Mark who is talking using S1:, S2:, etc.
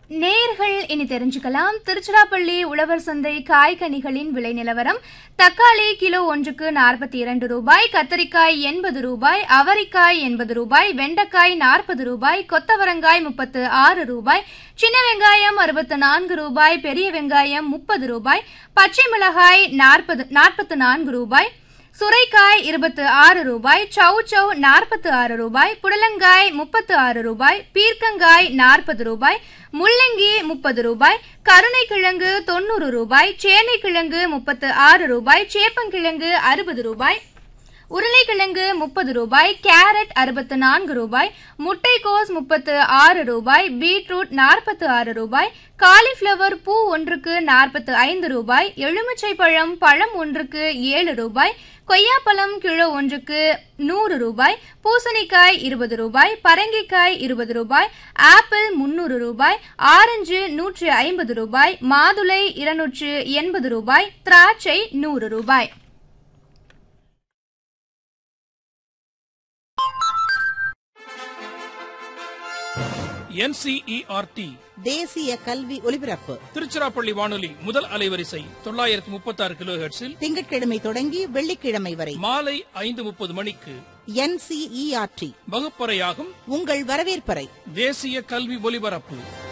S1: நேர்கள் இனி தெரிஞ்சுக்கலாம் திருச்சிராப்பள்ளி உழவர் சந்தை காய்கனிகளின் விலை நிலவரம் தக்காளி கிலோ ஒன்றுக்கு நாற்பத்தி இரண்டு ரூபாய் கத்தரிக்காய் எண்பது ரூபாய் அவரைக்காய் எண்பது ரூபாய் வெண்டைக்காய் நாற்பது ரூபாய் கொத்தவரங்காய் முப்பத்து ஆறு ரூபாய் சின்ன வெங்காயம் அறுபத்து நான்கு ரூபாய் பெரிய வெங்காயம் முப்பது ரூபாய் பச்சை மிளகாய் நாற்பது நாற்பத்து நான்கு ரூபாய் சுரைக்காய் இருபத்து ஆறு ரூபாய் சௌ சௌ நாற்பத்து ஆறு ரூபாய் புடலங்காய் முப்பத்து ஆறு ரூபாய் பீர்க்கங்காய் நாற்பது ரூபாய் முள்ளங்கி முப்பது ரூபாய் கருணைக்கிழங்கு தொண்ணூறு ரூபாய் சேனைக்கிழங்கு முப்பத்து ஆறு ரூபாய் சேப்பங்கிழங்கு அறுபது ரூபாய் உருளைக்கிழங்கு முப்பது ரூபாய் கேரட் அறுபத்து நான்கு ரூபாய் முட்டைக்கோஸ் முப்பத்து ஆறு ரூபாய் பீட்ரூட் நாற்பத்து ஆறு ரூபாய் காலிஃப்ளவர் பூ ஒன்றுக்கு நாற்பத்து ஐந்து ரூபாய் எலுமிச்சை பழம் பழம் ஒன்றுக்கு ஏழு ரூபாய் கொய்யாப்பழம் கிலோ ஒன்றுக்கு நூறு ரூபாய் பூசணிக்காய் இருபது ரூபாய் பரங்கிக்காய் இருபது ரூபாய் ஆப்பிள் முன்னூறு ரூபாய் ஆரஞ்சு நூற்று ஐம்பது ரூபாய் மாதுளை இருநூற்று எண்பது ரூபாய் திராட்சை நூறு ரூபாய்
S2: என்சிஇஆர்டி
S3: தேசிய கல்வி ஒலிபரப்பு
S2: திருச்சிராப்பள்ளி வானொலி முதல் அலைவரிசை தொள்ளாயிரத்து முப்பத்தி ஆறு கிலோ
S3: திங்கட்கிழமை தொடங்கி வெள்ளிக்கிழமை வரை
S2: மாலை ஐந்து முப்பது மணிக்கு
S3: என்சிஇஆர்டி
S2: வகுப்பறையாகும்
S3: உங்கள் வரவேற்பறை
S2: தேசிய கல்வி ஒலிபரப்பு